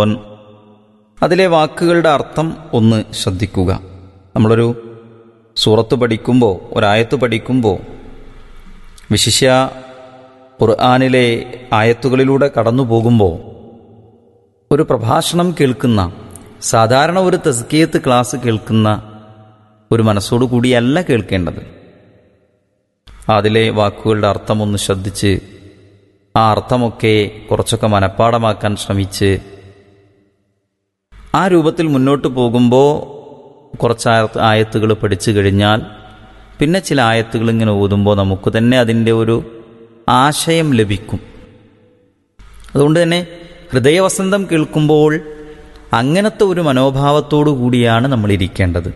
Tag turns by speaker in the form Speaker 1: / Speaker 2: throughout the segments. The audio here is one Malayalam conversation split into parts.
Speaker 1: അതിലെ വാക്കുകളുടെ അർത്ഥം ഒന്ന് ശ്രദ്ധിക്കുക നമ്മളൊരു സൂറത്ത് പഠിക്കുമ്പോൾ ഒരായത്ത് പഠിക്കുമ്പോൾ വിശിഷ്യ ഖുർആാനിലെ ആയത്തുകളിലൂടെ കടന്നു പോകുമ്പോൾ ഒരു പ്രഭാഷണം കേൾക്കുന്ന സാധാരണ ഒരു തസ്കിയത്ത് ക്ലാസ് കേൾക്കുന്ന ഒരു മനസ്സോടു കൂടിയല്ല കേൾക്കേണ്ടത് അതിലെ വാക്കുകളുടെ അർത്ഥം ഒന്ന് ശ്രദ്ധിച്ച് ആ അർത്ഥമൊക്കെ കുറച്ചൊക്കെ മനഃപ്പാടമാക്കാൻ ശ്രമിച്ച് ആ രൂപത്തിൽ മുന്നോട്ട് പോകുമ്പോൾ കുറച്ച് ആയ- ആയത്തുകൾ പഠിച്ചു കഴിഞ്ഞാൽ പിന്നെ ചില ആയത്തുകൾ ഇങ്ങനെ ഓതുമ്പോൾ നമുക്ക് തന്നെ അതിൻ്റെ ഒരു ആശയം ലഭിക്കും അതുകൊണ്ട് തന്നെ ഹൃദയവസന്തം കേൾക്കുമ്പോൾ അങ്ങനത്തെ ഒരു മനോഭാവത്തോടു കൂടിയാണ് നമ്മൾ ഇരിക്കേണ്ടത്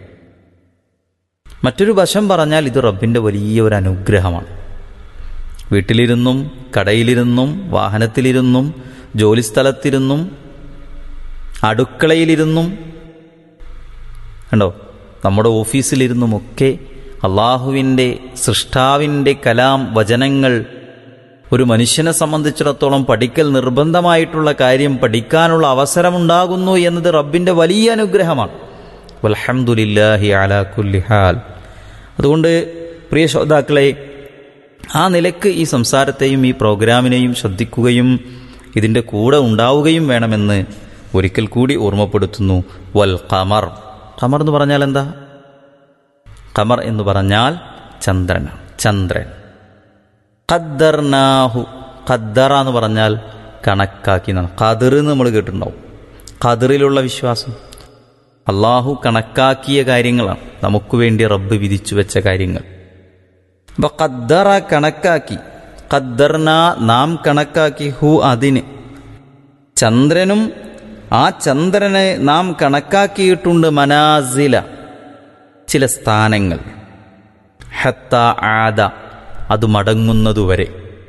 Speaker 1: മറ്റൊരു വശം പറഞ്ഞാൽ ഇത് റബ്ബിൻ്റെ വലിയ ഒരു അനുഗ്രഹമാണ് വീട്ടിലിരുന്നും കടയിലിരുന്നും വാഹനത്തിലിരുന്നും ജോലിസ്ഥലത്തിരുന്നും അടുക്കളയിലിരുന്നും കണ്ടോ നമ്മുടെ ഓഫീസിലിരുന്നുമൊക്കെ അള്ളാഹുവിൻ്റെ സൃഷ്ടാവിൻ്റെ കലാം വചനങ്ങൾ ഒരു മനുഷ്യനെ സംബന്ധിച്ചിടത്തോളം പഠിക്കൽ നിർബന്ധമായിട്ടുള്ള കാര്യം പഠിക്കാനുള്ള അവസരമുണ്ടാകുന്നു എന്നത് റബ്ബിൻ്റെ വലിയ അനുഗ്രഹമാണ് വൽഹംദുലില്ലാഹി അലാ കുല്ലി ഹാൽ അതുകൊണ്ട് പ്രിയ ശ്രോതാക്കളെ ആ നിലക്ക് ഈ സംസാരത്തെയും ഈ പ്രോഗ്രാമിനെയും ശ്രദ്ധിക്കുകയും ഇതിൻ്റെ കൂടെ ഉണ്ടാവുകയും വേണമെന്ന് ഒരിക്കൽ കൂടി ഓർമ്മപ്പെടുത്തുന്നു വൽ ഖമർ ഖമർ എന്ന് പറഞ്ഞാൽ എന്താ ഖമർ എന്ന് പറഞ്ഞാൽ ചന്ദ്രനാണ് ചന്ദ്രൻ ഖദ്ദർനാഹു ഖദ്ദറ എന്ന് പറഞ്ഞാൽ കണക്കാക്കി എന്നാണ് ഖദർ എന്ന് നമ്മൾ കേട്ടിട്ടുണ്ടാവും ഖദറിലുള്ള വിശ്വാസം അള്ളാഹു കണക്കാക്കിയ കാര്യങ്ങളാണ് നമുക്ക് വേണ്ടി റബ്ബ് വിധിച്ചു വെച്ച കാര്യങ്ങൾ അപ്പൊ ഖദ്ദറ കണക്കാക്കി ഖദ്ദർന നാം കണക്കാക്കി ഹു അതിന് ചന്ദ്രനും ആ ചന്ദ്രനെ നാം കണക്കാക്കിയിട്ടുണ്ട് മനാസില ചില സ്ഥാനങ്ങൾ ഹത്ത ആദ അത് മടങ്ങുന്നതുവരെ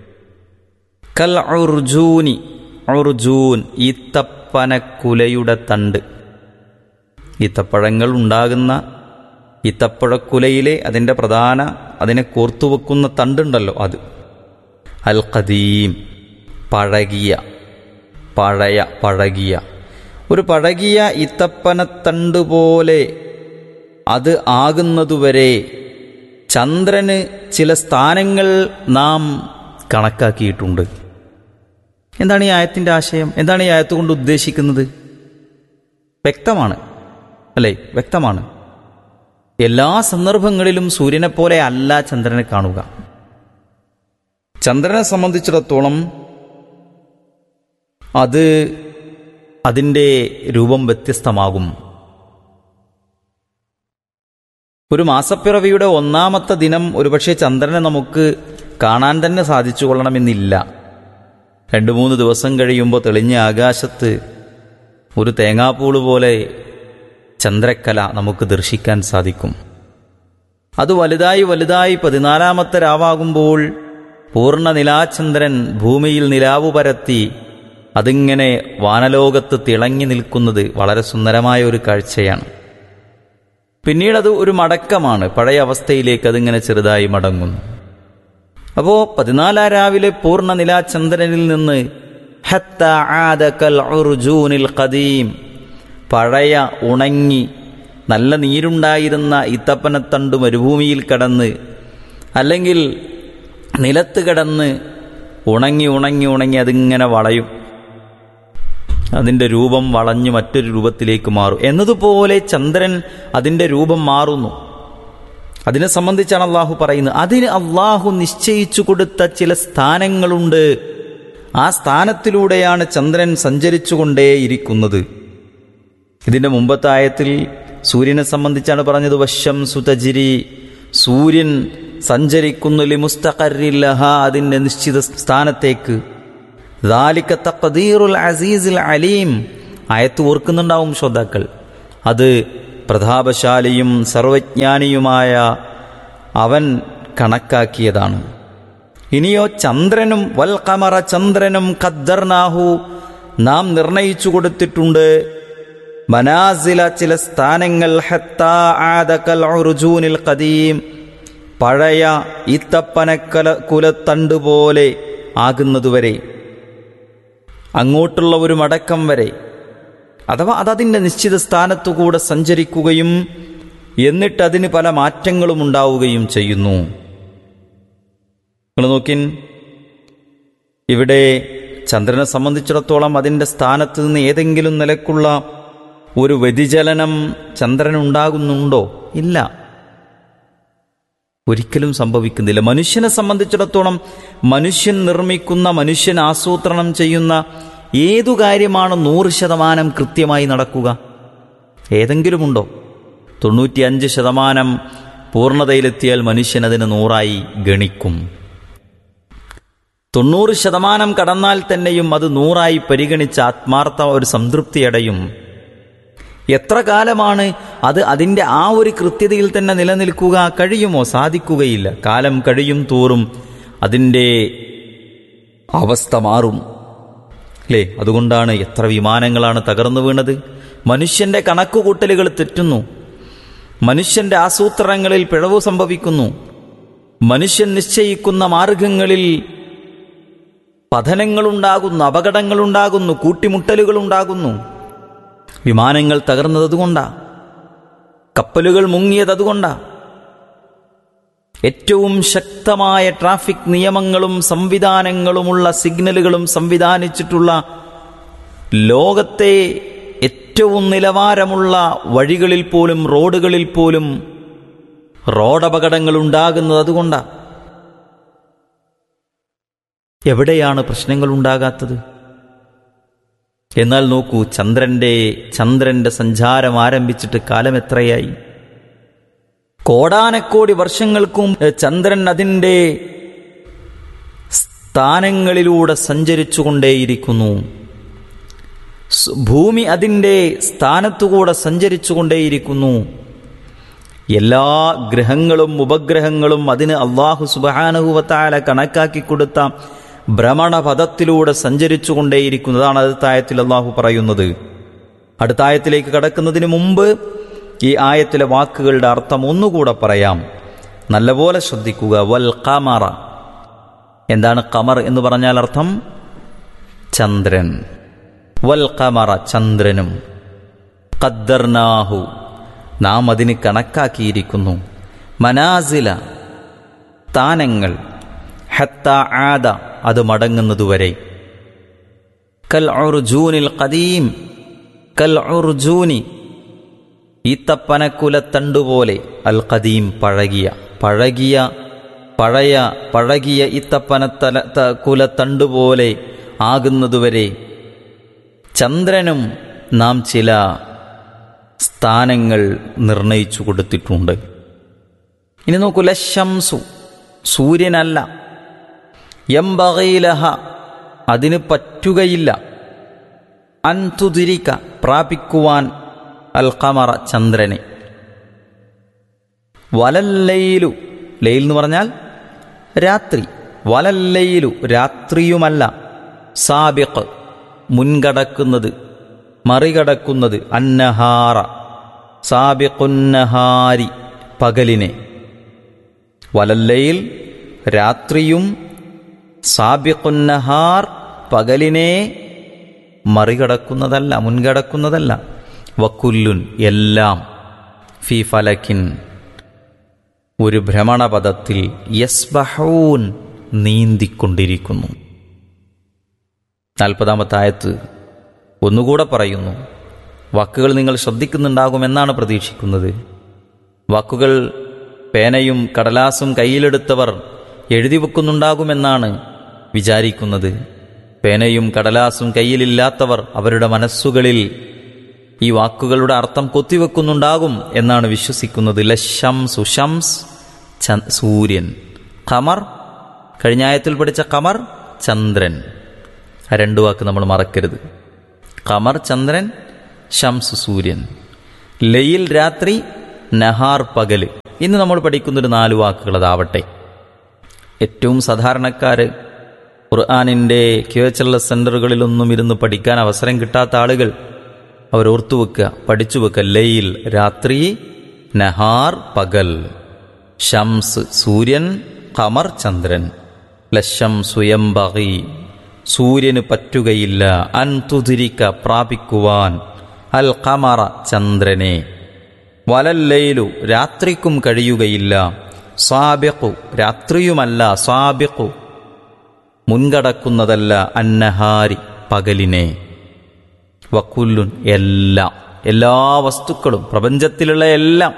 Speaker 1: കൽ ഉർജൂനി ഉർജൂൻ ഈത്തപ്പനക്കുലയുടെ തണ്ട് ഈത്തപ്പഴങ്ങൾ ഉണ്ടാകുന്ന ഈത്തപ്പഴക്കുലയിലെ അതിൻ്റെ പ്രധാന അതിനെ കോർത്തുവെക്കുന്ന തണ്ടുണ്ടല്ലോ അത് അൽ ഖദീം പഴകിയ പഴയ പഴകിയ ഒരു പഴകിയ ഈത്തപ്പനത്തണ്ട് പോലെ അത് ആകുന്നതുവരെ ചന്ദ്രന് ചില സ്ഥാനങ്ങൾ നാം കണക്കാക്കിയിട്ടുണ്ട് എന്താണ് ഈ ആയത്തിൻ്റെ ആശയം എന്താണ് ഈ ആയത്ത് കൊണ്ട് ഉദ്ദേശിക്കുന്നത് വ്യക്തമാണ് അല്ലേ വ്യക്തമാണ് എല്ലാ സന്ദർഭങ്ങളിലും സൂര്യനെ പോലെ അല്ല ചന്ദ്രനെ കാണുക ചന്ദ്രനെ സംബന്ധിച്ചിടത്തോളം അത് അതിൻ്റെ രൂപം വ്യത്യസ്തമാകും ഒരു മാസപ്പിറവിയുടെ ഒന്നാമത്തെ ദിനം ഒരുപക്ഷെ ചന്ദ്രനെ നമുക്ക് കാണാൻ തന്നെ സാധിച്ചു കൊള്ളണമെന്നില്ല രണ്ട് മൂന്ന് ദിവസം കഴിയുമ്പോൾ തെളിഞ്ഞ ആകാശത്ത് ഒരു തേങ്ങാപ്പൂള് പോലെ ചന്ദ്രക്കല നമുക്ക് ദർശിക്കാൻ സാധിക്കും അത് വലുതായി വലുതായി പതിനാലാമത്തെ രാവാകുമ്പോൾ പൂർണ്ണ നിലാചന്ദ്രൻ ഭൂമിയിൽ നിലാവു പരത്തി അതിങ്ങനെ വാനലോകത്ത് തിളങ്ങി നിൽക്കുന്നത് വളരെ സുന്ദരമായ ഒരു കാഴ്ചയാണ് പിന്നീട് അത് ഒരു മടക്കമാണ് പഴയ അവസ്ഥയിലേക്ക് അതിങ്ങനെ ചെറുതായി മടങ്ങുന്നു അപ്പോ പതിനാലാം രാവിലെ പൂർണ്ണ നിലാചന്ദ്രനിൽ നിന്ന് ഹത്ത ആദ കൽ ഉർജൂനിൽ ഖദീം പഴയ ഉണങ്ങി നല്ല നീരുണ്ടായിരുന്ന ഇത്തപ്പനത്തണ്ട് മരുഭൂമിയിൽ കടന്ന് അല്ലെങ്കിൽ നിലത്ത് കിടന്ന് ഉണങ്ങി ഉണങ്ങി ഉണങ്ങി അതിങ്ങനെ വളയും അതിൻ്റെ രൂപം വളഞ്ഞ് മറ്റൊരു രൂപത്തിലേക്ക് മാറും എന്നതുപോലെ ചന്ദ്രൻ അതിൻ്റെ രൂപം മാറുന്നു അതിനെ സംബന്ധിച്ചാണ് അള്ളാഹു പറയുന്നത് അതിന് അള്ളാഹു നിശ്ചയിച്ചു കൊടുത്ത ചില സ്ഥാനങ്ങളുണ്ട് ആ സ്ഥാനത്തിലൂടെയാണ് ചന്ദ്രൻ സഞ്ചരിച്ചുകൊണ്ടേയിരിക്കുന്നത് ഇതിന്റെ മുമ്പത്തെ ആയത്തിൽ സൂര്യനെ സംബന്ധിച്ചാണ് പറഞ്ഞത് വശം സുതജിരി സൂര്യൻ സഞ്ചരിക്കുന്നു ലിമുസ്തഖറില്ലഹ അതിൻ്റെ നിശ്ചിത സ്ഥാനത്തേക്ക് ദാലിക തഖദീറുൽ അസീസിൽ അലീം ആയത്ത് ഓർക്കുന്നുണ്ടാവും ശ്രോതാക്കൾ അത് പ്രതാപശാലിയും സർവജ്ഞാനിയുമായ അവൻ കണക്കാക്കിയതാണ് ഇനിയോ ചന്ദ്രനും വൽ കമറ ചന്ദ്രനും ഖദ്ദർനാഹു നാം നിർണയിച്ചു കൊടുത്തിട്ടുണ്ട് മനാസില ചില സ്ഥാനങ്ങൾ ഹത്താ ആദകൽ ഉർജൂനിൽ ഖദീം പഴയ ഈത്തപ്പനക്കല കുലത്തണ്ട് പോലെ ആകുന്നതുവരെ അങ്ങോട്ടുള്ള ഒരു മടക്കം വരെ അഥവാ അതതിൻ്റെ നിശ്ചിത സ്ഥാനത്തുകൂടെ സഞ്ചരിക്കുകയും എന്നിട്ട് അതിന് പല മാറ്റങ്ങളും ഉണ്ടാവുകയും ചെയ്യുന്നു നിങ്ങൾ നോക്കിൻ ഇവിടെ ചന്ദ്രനെ സംബന്ധിച്ചിടത്തോളം അതിൻ്റെ സ്ഥാനത്ത് നിന്ന് ഏതെങ്കിലും നിലക്കുള്ള ഒരു വ്യതിചലനം ചന്ദ്രനുണ്ടാകുന്നുണ്ടോ ഇല്ല ഒരിക്കലും സംഭവിക്കുന്നില്ല മനുഷ്യനെ സംബന്ധിച്ചിടത്തോളം മനുഷ്യൻ നിർമ്മിക്കുന്ന മനുഷ്യൻ ആസൂത്രണം ചെയ്യുന്ന ഏതു കാര്യമാണ് നൂറ് ശതമാനം കൃത്യമായി നടക്കുക ഏതെങ്കിലുമുണ്ടോ തൊണ്ണൂറ്റിയഞ്ച് ശതമാനം പൂർണ്ണതയിലെത്തിയാൽ മനുഷ്യൻ അതിന് നൂറായി ഗണിക്കും തൊണ്ണൂറ് ശതമാനം കടന്നാൽ തന്നെയും അത് നൂറായി പരിഗണിച്ച ആത്മാർത്ഥ ഒരു സംതൃപ്തിയടയും എത്ര കാലമാണ് അത് അതിൻ്റെ ആ ഒരു കൃത്യതയിൽ തന്നെ നിലനിൽക്കുക കഴിയുമോ സാധിക്കുകയില്ല കാലം കഴിയും തോറും അതിൻ്റെ അവസ്ഥ മാറും അല്ലേ അതുകൊണ്ടാണ് എത്ര വിമാനങ്ങളാണ് തകർന്നു വീണത് മനുഷ്യന്റെ കണക്കുകൂട്ടലുകൾ തെറ്റുന്നു മനുഷ്യന്റെ ആസൂത്രണങ്ങളിൽ പിഴവ് സംഭവിക്കുന്നു മനുഷ്യൻ നിശ്ചയിക്കുന്ന മാർഗങ്ങളിൽ പതനങ്ങളുണ്ടാകുന്നു അപകടങ്ങളുണ്ടാകുന്നു കൂട്ടിമുട്ടലുകളുണ്ടാകുന്നു വിമാനങ്ങൾ തകർന്നത് അതുകൊണ്ടാ കപ്പലുകൾ മുങ്ങിയത് അതുകൊണ്ടാ ഏറ്റവും ശക്തമായ ട്രാഫിക് നിയമങ്ങളും സംവിധാനങ്ങളുമുള്ള സിഗ്നലുകളും സംവിധാനിച്ചിട്ടുള്ള ലോകത്തെ ഏറ്റവും നിലവാരമുള്ള വഴികളിൽ പോലും റോഡുകളിൽ പോലും റോഡപകടങ്ങൾ ഉണ്ടാകുന്നത് അതുകൊണ്ടാണ് എവിടെയാണ് പ്രശ്നങ്ങൾ ഉണ്ടാകാത്തത് എന്നാൽ നോക്കൂ ചന്ദ്രന്റെ ചന്ദ്രന്റെ സഞ്ചാരം ആരംഭിച്ചിട്ട് കാലം എത്രയായി കോടാനക്കോടി വർഷങ്ങൾക്കും ചന്ദ്രൻ അതിൻ്റെ സ്ഥാനങ്ങളിലൂടെ സഞ്ചരിച്ചുകൊണ്ടേയിരിക്കുന്നു സ് ഭൂമി അതിൻ്റെ സ്ഥാനത്തുകൂടെ സഞ്ചരിച്ചുകൊണ്ടേയിരിക്കുന്നു എല്ലാ ഗ്രഹങ്ങളും ഉപഗ്രഹങ്ങളും അതിന് അള്ളാഹു സുബാനുഭവത്തായ കണക്കാക്കി കൊടുത്ത ഭ്രമണപഥത്തിലൂടെ സഞ്ചരിച്ചുകൊണ്ടേയിരിക്കുന്നു അതാണ് അടുത്തായത്തിൽ അള്ളാഹു പറയുന്നത് അടുത്തായത്തിലേക്ക് കടക്കുന്നതിന് മുമ്പ് ഈ ആയത്തിലെ വാക്കുകളുടെ അർത്ഥം ഒന്നുകൂടെ പറയാം നല്ലപോലെ ശ്രദ്ധിക്കുക വൽ കമറ എന്താണ് കമർ എന്ന് പറഞ്ഞാൽ അർത്ഥം ചന്ദ്രൻ വൽ കമറ ചന്ദ്രനും ഖദ്ദർനാഹു നാം അതിന് കണക്കാക്കിയിരിക്കുന്നു മനാസില സ്ഥാനങ്ങൾ ഹത്ത ആദ അത് മടങ്ങുന്നതുവരെ കൽ ഉർജൂനിൽ ഖദീം കൽ ഉർജൂനി ഈത്തപ്പനക്കുലത്തണ്ടുപോലെ അൽ ഖദീം പഴകിയ പഴകിയ പഴയ പഴകിയ ഈത്തപ്പനത്തല ത- കുലത്തണ്ടുപോലെ ആകുന്നതുവരെ ചന്ദ്രനും നാം ചില സ്ഥാനങ്ങൾ നിർണയിച്ചു കൊടുത്തിട്ടുണ്ട് ഇനി നോക്കൂ ലശംസു സൂര്യനല്ല എംബകയിലഹ അതിന് പറ്റുകയില്ല അൻതുതിരിക്ക പ്രാപിക്കുവാൻ അൽ ഖമറ ചന്ദ്രനെ വലല്ലയിലു ലയിൽ എന്ന് പറഞ്ഞാൽ രാത്രി വലല്ലയിലു രാത്രിയുമല്ല സാബിഖ് മുൻകടക്കുന്നത് മറികടക്കുന്നത് അന്നഹാറ സാബിഖുന്നഹാരി പകലിനെ വലല്ലയിൽ രാത്രിയും സാബിഖുന്നഹാർ പകലിനെ മറികടക്കുന്നതല്ല മുൻകടക്കുന്നതല്ല വക്കുല്ലുൻ എല്ലാം ഫി ഫലക്കിൻ ഒരു ഭ്രമണപഥത്തിൽ യസ്ബഹൂൻ നീന്തിക്കൊണ്ടിരിക്കുന്നു നാൽപ്പതാമത്തെ ആയത്ത് ഒന്നുകൂടെ പറയുന്നു വാക്കുകൾ നിങ്ങൾ ശ്രദ്ധിക്കുന്നുണ്ടാകുമെന്നാണ് പ്രതീക്ഷിക്കുന്നത് വാക്കുകൾ പേനയും കടലാസും കയ്യിലെടുത്തവർ എഴുതി വെക്കുന്നുണ്ടാകുമെന്നാണ് വിചാരിക്കുന്നത് പേനയും കടലാസും കയ്യിലില്ലാത്തവർ അവരുടെ മനസ്സുകളിൽ ഈ വാക്കുകളുടെ അർത്ഥം കൊത്തിവെക്കുന്നുണ്ടാകും എന്നാണ് വിശ്വസിക്കുന്നത് ലശം സുഷംസ് ച- സൂര്യൻ ഖമർ കഴിഞ്ഞ ആയത്തിൽ പഠിച്ച ഖമർ ചന്ദ്രൻ ആ രണ്ടു വാക്ക് നമ്മൾ മറക്കരുത് ഖമർ ചന്ദ്രൻ ഷംസ് സൂര്യൻ ലയിൽ രാത്രി നഹാർ പകല് ഇന്ന് നമ്മൾ പഠിക്കുന്നൊരു നാല് വാക്കുകൾ അതാവട്ടെ ഏറ്റവും സാധാരണക്കാര് ഖുർആാനിൻ്റെ ക്യൂച്ചർല സെന്ററുകളിലൊന്നും ഇരുന്ന് പഠിക്കാൻ അവസരം കിട്ടാത്ത ആളുകൾ അവർ ഓർത്തു വെക്കുക പഠിച്ചു വെക്കുക ലയിൽ രാത്രി നഹാർ പകൽ ഷംസ് സൂര്യൻ ഖമർ ചന്ദ്രൻ ലശം സുയംബകി സൂര്യന് പറ്റുകയില്ല അൻതുതിരിക്ക പ്രാപിക്കുവാൻ അൽ ഖമറ ചന്ദ്രനെ വലല്ലയിലു രാത്രിക്കും കഴിയുകയില്ല സ്വാബിഖു രാത്രിയുമല്ല സ്വാബിഖു മുൻകടക്കുന്നതല്ല അന്നഹാരി പകലിനെ വക്കുല്ലുൻ എല്ലാം എല്ലാ വസ്തുക്കളും പ്രപഞ്ചത്തിലുള്ള എല്ലാം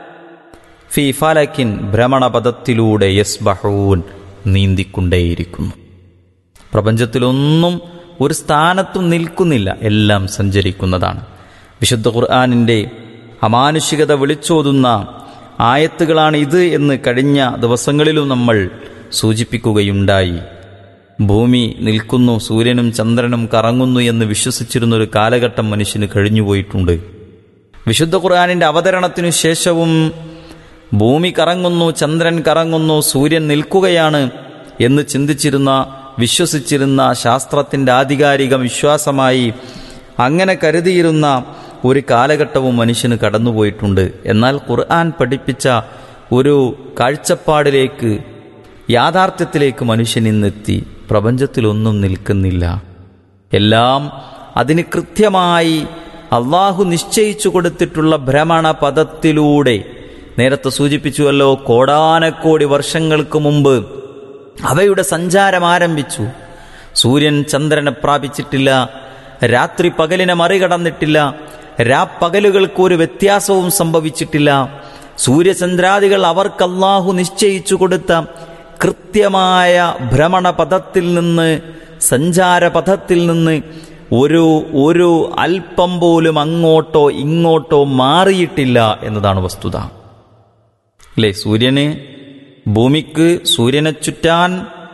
Speaker 1: ഫി ഫലക്കിൻ ഭ്രമണപഥത്തിലൂടെ യസ്ബഹൂൻ നീന്തിക്കൊണ്ടേയിരിക്കുന്നു പ്രപഞ്ചത്തിലൊന്നും ഒരു സ്ഥാനത്തും നിൽക്കുന്നില്ല എല്ലാം സഞ്ചരിക്കുന്നതാണ് വിശുദ്ധ ഖുർആാനിൻ്റെ അമാനുഷികത വിളിച്ചോതുന്ന ആയത്തുകളാണ് ഇത് എന്ന് കഴിഞ്ഞ ദിവസങ്ങളിലും നമ്മൾ സൂചിപ്പിക്കുകയുണ്ടായി ഭൂമി നിൽക്കുന്നു സൂര്യനും ചന്ദ്രനും കറങ്ങുന്നു എന്ന് വിശ്വസിച്ചിരുന്ന ഒരു കാലഘട്ടം മനുഷ്യന് കഴിഞ്ഞുപോയിട്ടുണ്ട് വിശുദ്ധ ഖുർആാനിൻ്റെ അവതരണത്തിനു ശേഷവും ഭൂമി കറങ്ങുന്നു ചന്ദ്രൻ കറങ്ങുന്നു സൂര്യൻ നിൽക്കുകയാണ് എന്ന് ചിന്തിച്ചിരുന്ന വിശ്വസിച്ചിരുന്ന ശാസ്ത്രത്തിൻ്റെ ആധികാരിക വിശ്വാസമായി അങ്ങനെ കരുതിയിരുന്ന ഒരു കാലഘട്ടവും മനുഷ്യന് കടന്നുപോയിട്ടുണ്ട് എന്നാൽ ഖുർആൻ പഠിപ്പിച്ച ഒരു കാഴ്ചപ്പാടിലേക്ക് യാഥാർത്ഥ്യത്തിലേക്ക് മനുഷ്യൻ ഇന്നെത്തി പ്രപഞ്ചത്തിലൊന്നും നിൽക്കുന്നില്ല എല്ലാം അതിന് കൃത്യമായി അള്ളാഹു നിശ്ചയിച്ചു കൊടുത്തിട്ടുള്ള ഭ്രമണ പദത്തിലൂടെ നേരത്തെ സൂചിപ്പിച്ചുവല്ലോ കോടാനക്കോടി വർഷങ്ങൾക്ക് മുമ്പ് അവയുടെ സഞ്ചാരം ആരംഭിച്ചു സൂര്യൻ ചന്ദ്രനെ പ്രാപിച്ചിട്ടില്ല രാത്രി പകലിനെ മറികടന്നിട്ടില്ല രാപ്പകലുകൾക്ക് ഒരു വ്യത്യാസവും സംഭവിച്ചിട്ടില്ല സൂര്യചന്ദ്രാദികൾ അവർക്ക് അള്ളാഹു നിശ്ചയിച്ചു കൊടുത്ത കൃത്യമായ ഭ്രമണപഥത്തിൽ നിന്ന് സഞ്ചാരപഥത്തിൽ നിന്ന് ഒരു ഒരു അല്പം പോലും അങ്ങോട്ടോ ഇങ്ങോട്ടോ മാറിയിട്ടില്ല എന്നതാണ് വസ്തുത അല്ലേ സൂര്യന് ഭൂമിക്ക് സൂര്യനെ ചുറ്റാൻ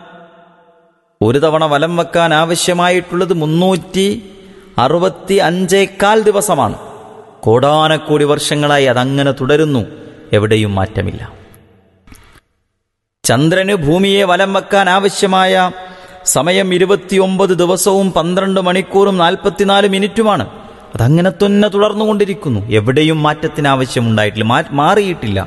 Speaker 1: ഒരു തവണ വലം വെക്കാൻ ആവശ്യമായിട്ടുള്ളത് മുന്നൂറ്റി അറുപത്തി അഞ്ചേക്കാൽ ദിവസമാണ് കോടാനക്കോടി വർഷങ്ങളായി അതങ്ങനെ തുടരുന്നു എവിടെയും മാറ്റമില്ല ചന്ദ്രന് ഭൂമിയെ വലം വെക്കാൻ ആവശ്യമായ സമയം ഇരുപത്തിയൊമ്പത് ദിവസവും പന്ത്രണ്ട് മണിക്കൂറും നാൽപ്പത്തിനാല് മിനിറ്റുമാണ് അതങ്ങനെ തന്നെ തുടർന്നുകൊണ്ടിരിക്കുന്നു എവിടെയും മാറ്റത്തിന് ആവശ്യമുണ്ടായിട്ടില്ല മാ- മാറിയിട്ടില്ല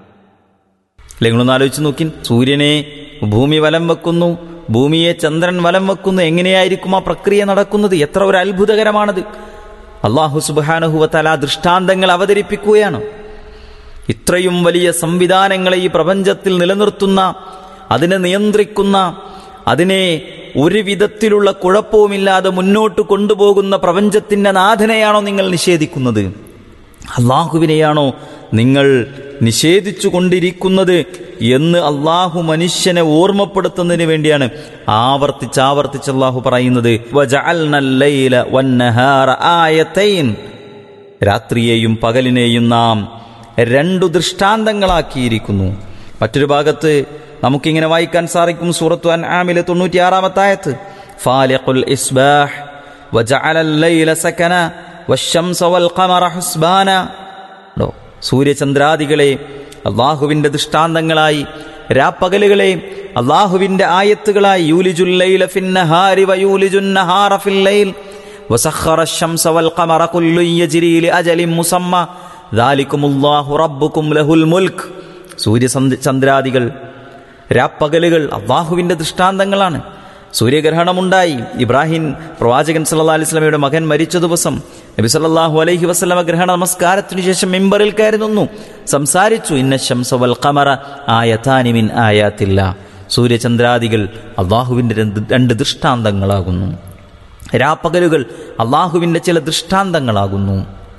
Speaker 1: നിങ്ങളൊന്ന് ആലോചിച്ച് നോക്കി സൂര്യനെ ഭൂമി വലം വെക്കുന്നു ഭൂമിയെ ചന്ദ്രൻ വലം വെക്കുന്നു എങ്ങനെയായിരിക്കും ആ പ്രക്രിയ നടക്കുന്നത് എത്ര ഒരു അത്ഭുതകരമാണത് അള്ളാഹു സുബാനഹുവത്തല ദൃഷ്ടാന്തങ്ങൾ അവതരിപ്പിക്കുകയാണ് ഇത്രയും വലിയ സംവിധാനങ്ങളെ ഈ പ്രപഞ്ചത്തിൽ നിലനിർത്തുന്ന അതിനെ നിയന്ത്രിക്കുന്ന അതിനെ ഒരു വിധത്തിലുള്ള കുഴപ്പവുമില്ലാതെ മുന്നോട്ട് കൊണ്ടുപോകുന്ന പ്രപഞ്ചത്തിന്റെ നാഥനെയാണോ നിങ്ങൾ നിഷേധിക്കുന്നത് അള്ളാഹുവിനെയാണോ നിങ്ങൾ നിഷേധിച്ചു കൊണ്ടിരിക്കുന്നത് എന്ന് അള്ളാഹു മനുഷ്യനെ ഓർമ്മപ്പെടുത്തുന്നതിന് വേണ്ടിയാണ് ആവർത്തിച്ച് ആവർത്തിച്ച് അള്ളാഹു പറയുന്നത് "വജഅൽനൽ ലൈല വന്നഹാറ ആയത്തൈൻ." രാത്രിയെയും പകലിനെയും നാം രണ്ടു ദൃഷ്ടാന്തങ്ങളാക്കിയിരിക്കുന്നു മറ്റൊരു ഭാഗത്ത് നമുക്കിങ്ങനെ വായിക്കാൻ സാധിക്കും സൂറത്തു അൻ ആമിലെ തൊണ്ണൂറ്റിയാറാമത്തായത്ത് ഫാലിഖുൽ ഇസ്ബാഹ് വജഅലൽ ലൈല സകന വശംസ വൽ ഖമറ ഹുസ്ബാന ണ്ടോ? സൂര്യചന്ദ്രാദികളെ അള്ളാഹുവിന്റെ ദൃഷ്ടാന്തങ്ങളായി രാപ്പകലുകളെ അള്ളാഹുവിന്റെ ആയത്തുകളായി യൂലിജുൽ ലൈല ഫിന്നഹാരി വയൂലിജുൻ നഹാറ ഫിൽ ലൈൽ وسخر الشمس والقمر كل يجري لأجل مسمى ذلكم الله ربكم له الملك സൂര്യചന്ദ്രാദികൾ രാപ്പകലുകൾ അള്ളാഹുവിന്റെ ദൃഷ്ടാന്തങ്ങളാണ് സൂര്യഗ്രഹണമുണ്ടായി ഇബ്രാഹിം പ്രവാചകൻ സല്ലാ അലിസ്ലമയുടെ മകൻ മരിച്ച ദിവസം നബി സല്ലല്ലാഹു അലൈഹി വസല്ലമ ഗ്രഹണ നമസ്കാരത്തിനു ശേഷം മിമ്പറിൽ കയറി നിന്നു സംസാരിച്ചു ഇന്ന ശംസ വൽ ഖമറ ആയതാനി മിൻ ആയാത്തില്ല സൂര്യചന്ദ്രാദികൾ അള്ളാഹുവിന്റെ രണ്ട് രണ്ട് ദൃഷ്ടാന്തങ്ങളാകുന്നു രാപ്പകലുകൾ അള്ളാഹുവിന്റെ ചില ദൃഷ്ടാന്തങ്ങളാകുന്നു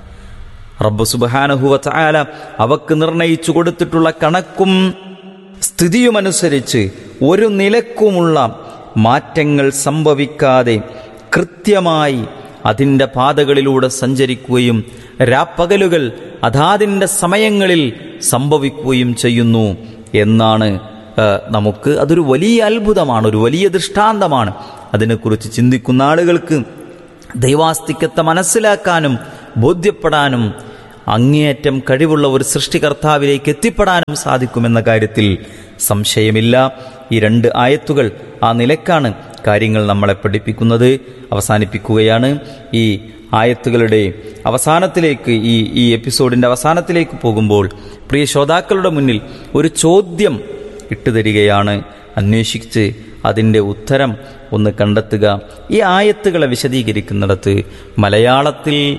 Speaker 1: റബ്ബ് സുബഹാനഹുവ ചായാല അവക്ക് നിർണയിച്ചു കൊടുത്തിട്ടുള്ള കണക്കും സ്ഥിതിയുമനുസരിച്ച് ഒരു നിലക്കുമുള്ള മാറ്റങ്ങൾ സംഭവിക്കാതെ കൃത്യമായി അതിൻ്റെ പാതകളിലൂടെ സഞ്ചരിക്കുകയും രാപ്പകലുകൾ അതാതിൻ്റെ സമയങ്ങളിൽ സംഭവിക്കുകയും ചെയ്യുന്നു എന്നാണ് ആ, നമുക്ക് അതൊരു വലിയ അത്ഭുതമാണ് ഒരു വലിയ ദൃഷ്ടാന്തമാണ് അതിനെക്കുറിച്ച് ചിന്തിക്കുന്ന ആളുകൾക്ക് ദൈവാസ്തിക്യത്തെ മനസ്സിലാക്കാനും ബോധ്യപ്പെടാനും അങ്ങേയറ്റം കഴിവുള്ള ഒരു സൃഷ്ടികർത്താവിലേക്ക് എത്തിപ്പെടാനും സാധിക്കുമെന്ന കാര്യത്തിൽ സംശയമില്ല ഈ രണ്ട് ആയത്തുകൾ ആ നിലക്കാണ് കാര്യങ്ങൾ നമ്മളെ പഠിപ്പിക്കുന്നത് അവസാനിപ്പിക്കുകയാണ് ഈ ആയത്തുകളുടെ അവസാനത്തിലേക്ക് ഈ ഈ എപ്പിസോഡിന്റെ അവസാനത്തിലേക്ക് പോകുമ്പോൾ പ്രിയ ശ്രോതാക്കളുടെ മുന്നിൽ ഒരു ചോദ്യം ഇട്ടുതരികയാണ് അന്വേഷിച്ച് അതിൻ്റെ ഉത്തരം ഒന്ന് കണ്ടെത്തുക ഈ ആയത്തുകളെ വിശദീകരിക്കുന്നിടത്ത് മലയാളത്തിൽ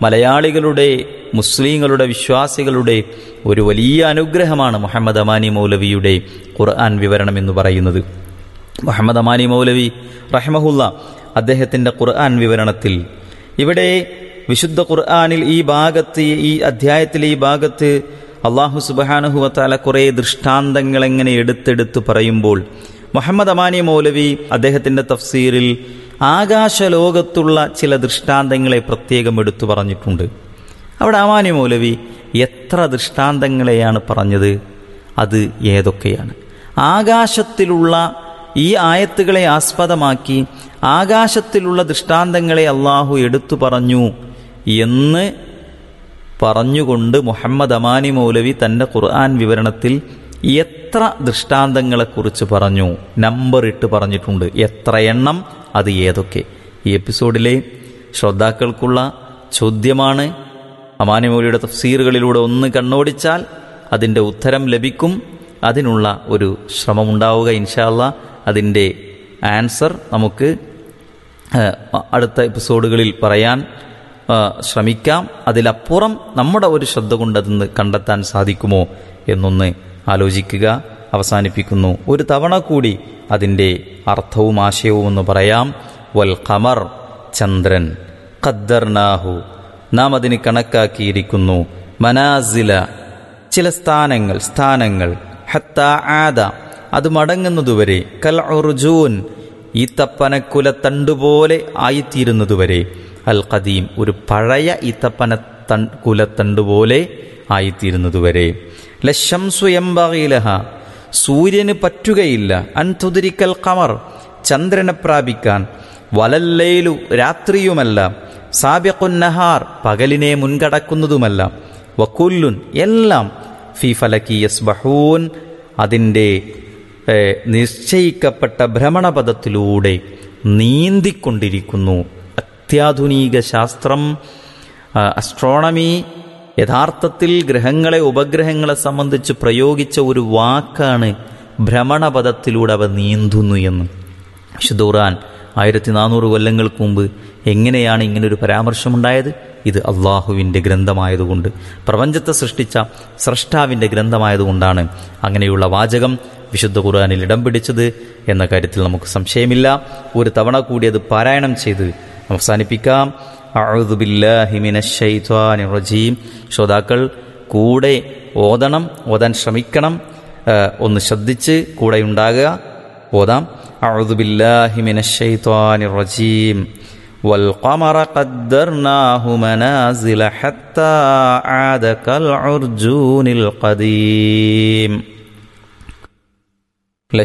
Speaker 1: മലയാളികളുടെ മുസ്ലിങ്ങളുടെ വിശ്വാസികളുടെ ഒരു വലിയ അനുഗ്രഹമാണ് മുഹമ്മദ് അമാനി മൗലവിയുടെ ഖുർആൻ വിവരണം എന്ന് പറയുന്നത് മുഹമ്മദ് അമാനി മൗലവി റഹ്മഹുല്ല അദ്ദേഹത്തിൻ്റെ ഖുർആൻ വിവരണത്തിൽ ഇവിടെ വിശുദ്ധ ഖുർആനിൽ ഈ ഭാഗത്ത് ഈ അധ്യായത്തിലെ ഈ ഭാഗത്ത് അള്ളാഹു സുബാനുഹുവത്താല കുറേ ദൃഷ്ടാന്തങ്ങൾ എങ്ങനെ എടുത്തെടുത്ത് പറയുമ്പോൾ മുഹമ്മദ് അമാനി മൗലവി അദ്ദേഹത്തിൻ്റെ തഫ്സീറിൽ ആകാശലോകത്തുള്ള ചില ദൃഷ്ടാന്തങ്ങളെ പ്രത്യേകം എടുത്തു പറഞ്ഞിട്ടുണ്ട് അവിടെ അമാനി മൗലവി എത്ര ദൃഷ്ടാന്തങ്ങളെയാണ് പറഞ്ഞത് അത് ഏതൊക്കെയാണ് ആകാശത്തിലുള്ള ഈ ആയത്തുകളെ ആസ്പദമാക്കി ആകാശത്തിലുള്ള ദൃഷ്ടാന്തങ്ങളെ അള്ളാഹു എടുത്തു പറഞ്ഞു എന്ന് പറഞ്ഞുകൊണ്ട് മുഹമ്മദ് അമാനി മൗലവി തൻ്റെ ഖുർആൻ വിവരണത്തിൽ എത്ര ദൃഷ്ടാന്തങ്ങളെക്കുറിച്ച് പറഞ്ഞു നമ്പർ ഇട്ട് പറഞ്ഞിട്ടുണ്ട് എത്ര എണ്ണം അത് ഏതൊക്കെ ഈ എപ്പിസോഡിലെ ശ്രോതാക്കൾക്കുള്ള ചോദ്യമാണ് അമാനി മൗലിയുടെ തഫ്സീറുകളിലൂടെ ഒന്ന് കണ്ണോടിച്ചാൽ അതിൻ്റെ ഉത്തരം ലഭിക്കും അതിനുള്ള ഒരു ശ്രമമുണ്ടാവുക ഇൻഷാല്ല അതിൻ്റെ ആൻസർ നമുക്ക് അടുത്ത എപ്പിസോഡുകളിൽ പറയാൻ ശ്രമിക്കാം അതിലപ്പുറം നമ്മുടെ ഒരു ശ്രദ്ധ കൊണ്ട് അതൊന്ന് കണ്ടെത്താൻ സാധിക്കുമോ എന്നൊന്ന് ആലോചിക്കുക അവസാനിപ്പിക്കുന്നു ഒരു തവണ കൂടി അതിൻ്റെ അർത്ഥവും ആശയവും എന്ന് പറയാം വൽ ഖമർ ചന്ദ്രൻ ഖദ്ദർനാഹു നാം അതിന് കണക്കാക്കിയിരിക്കുന്നു മനാസില ചില സ്ഥാനങ്ങൾ സ്ഥാനങ്ങൾ ഹത്ത ആദ അത് മടങ്ങുന്നതുവരെ കൽ ഉർജൂൻ ഈത്തപ്പനക്കുല തണ്ടുപോലെ ആയിത്തീരുന്നതുവരെ അൽ ഖദീം ഒരു പഴയ ഈത്തപ്പന തൺ കുലത്തണ്ടുപോലെ ആയിത്തീരുന്നതുവരെ ലശംസു എംബയിലഹ സൂര്യന് പറ്റുകയില്ല അൻതുതിരിക്കൽ കമർ ചന്ദ്രനെ പ്രാപിക്കാൻ വലല്ലേലു രാത്രിയുമല്ല സാബിഖുന്നഹാർ പകലിനെ മുൻകടക്കുന്നതുമല്ല വക്കുല്ലുൻ എല്ലാം ഫി ഫലക്കി യസ്ബഹൂൻ അതിൻ്റെ നിശ്ചയിക്കപ്പെട്ട ഭ്രമണപഥത്തിലൂടെ നീന്തിക്കൊണ്ടിരിക്കുന്നു അത്യാധുനിക ശാസ്ത്രം അസ്ട്രോണമി യഥാർത്ഥത്തിൽ ഗ്രഹങ്ങളെ ഉപഗ്രഹങ്ങളെ സംബന്ധിച്ച് പ്രയോഗിച്ച ഒരു വാക്കാണ് ഭ്രമണപഥത്തിലൂടെ അവ നീന്തുന്നു എന്ന് വിശുദ്ധ ഖുർആൻ ആയിരത്തി നാനൂറ് കൊല്ലങ്ങൾക്ക് മുമ്പ് എങ്ങനെയാണ് ഇങ്ങനൊരു പരാമർശമുണ്ടായത് ഇത് അള്ളാഹുവിൻ്റെ ഗ്രന്ഥമായതുകൊണ്ട് പ്രപഞ്ചത്തെ സൃഷ്ടിച്ച സ്രഷ്ടാവിൻ്റെ ഗ്രന്ഥമായതുകൊണ്ടാണ് അങ്ങനെയുള്ള വാചകം വിശുദ്ധ ഖുർആാനിൽ ഇടം പിടിച്ചത് എന്ന കാര്യത്തിൽ നമുക്ക് സംശയമില്ല ഒരു തവണ കൂടി അത് പാരായണം ചെയ്ത് അവസാനിപ്പിക്കാം റജീം ശ്രോതാക്കൾ കൂടെ ഓതണം ഓതാൻ ശ്രമിക്കണം ഒന്ന് ശ്രദ്ധിച്ച് കൂടെ ഉണ്ടാകുക ഓതാം أعوذ بالله من الشيطان الرجيم والقمر قدرناه منازل حتى عاد كالعرجون القديم